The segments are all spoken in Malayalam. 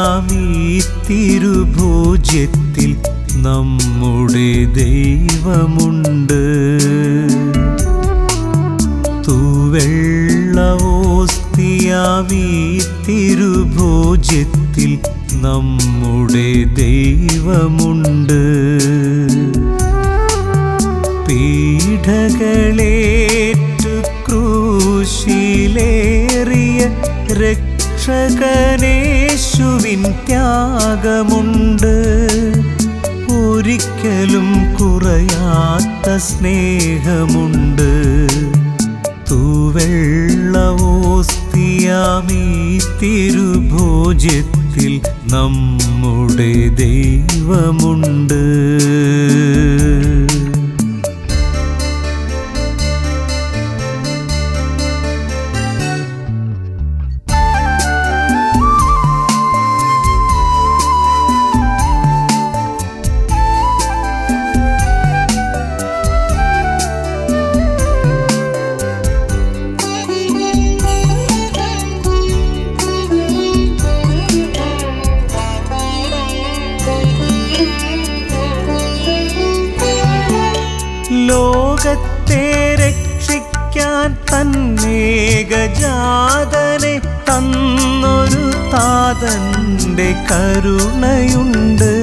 തിരുഭോജ്യത്തിൽ നമ്മുടെ ദൈവമുണ്ട് തൂവെള്ളവോസ്തിയാമീ തിരുഭോജ്യത്തിൽ നമ്മുടെ ദൈവമുണ്ട് പീഠകളേറ്റു ക്രൂശിലേറിയ രക്ഷകനേശുവിൻ ത്യാഗമുണ്ട് ഒരിക്കലും കുറയാത്ത സ്നേഹമുണ്ട് തൂവെള്ളവോസ്തിയാമീ തിരുഭോജ്യത്തിൽ നമ്മുടെ ദൈവമുണ്ട് ലോകത്തെ രക്ഷിക്കാൻ തന്നേകജാതനെ തന്നൊരു താതന്റെ കരുണയുണ്ട്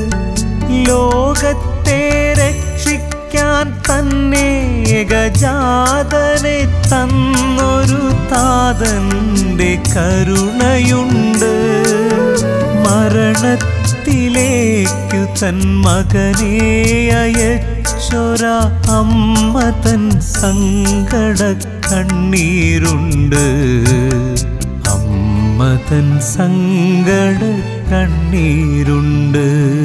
ലോകത്തെ രക്ഷിക്കാൻ തന്നേകജാതനെ തന്നൊരു താതന്റെ കരുണയുണ്ട് മരണത്തിലേക്കു തൻ മകനെ അയച്ചൊര അമ്മ തൻ സങ്കട കണ്ണീരുണ്ട് അമ്മ തൻ സങ്കട കണ്ണീരുണ്ട്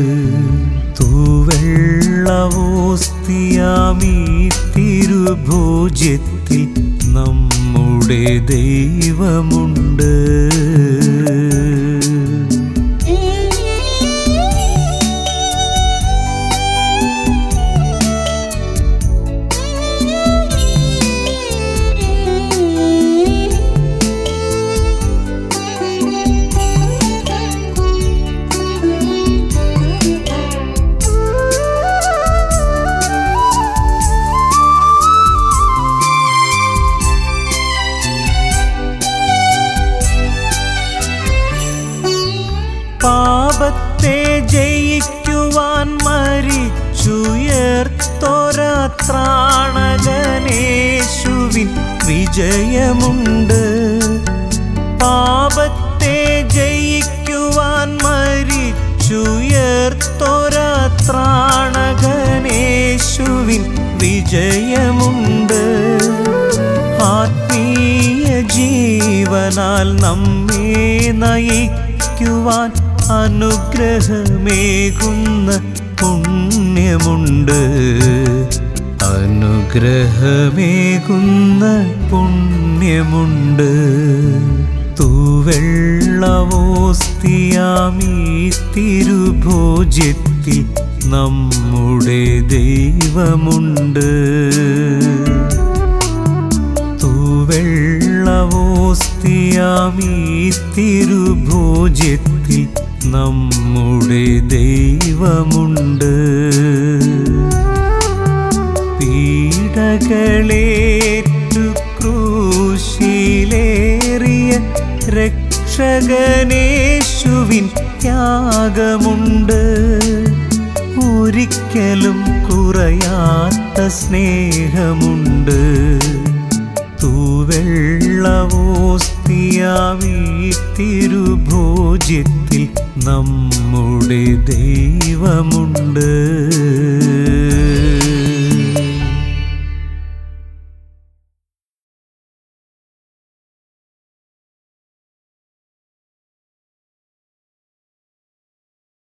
തൂവെള്ളവോസ്തിയാമീ തിരുഭോജ്യത്തിൽ നമ്മുടെ ദൈവമുണ്ട് പാപത്തെ ജയിക്കുവാൻ മരിച്ചുയർത്തോരാത്രാണകനേശുവിൻ വിജയമുണ്ട് പാപത്തെ ജയിക്കുവാൻ മരിച്ചുയർത്തോരാത്രാണകനേശുവിൻ വിജയമുണ്ട് ആത്മീയ ജീവനാൽ നമ്മെ നയിക്കുവാൻ അനുഗ്രഹമേകുന്ന പുണ്യമുണ്ട് അനുഗ്രഹമേകുന്ന പുണ്യമുണ്ട് തൂവെള്ളവോസ്തിയാമീ തിരുഭോജ്യത്തിൽ നമ്മുടെ ദൈവമുണ്ട് തൂവെള്ളവോസ്തിയാമീ തിരുഭോജ്യത്തിൽ നമ്മുടെ ദൈവമുണ്ട് പീഡകളേറ്റു ക്രൂശിലേറിയ രക്ഷകനേശുവിൻ ത്യാഗമുണ്ട് ഒരിക്കലും കുറയാത്ത സ്നേഹമുണ്ട് തൂവെള്ളവോസ്തിയാമീ തിരുഭോജ്യത്തിൽ നമ്മുടെ ദൈവമുണ്ട്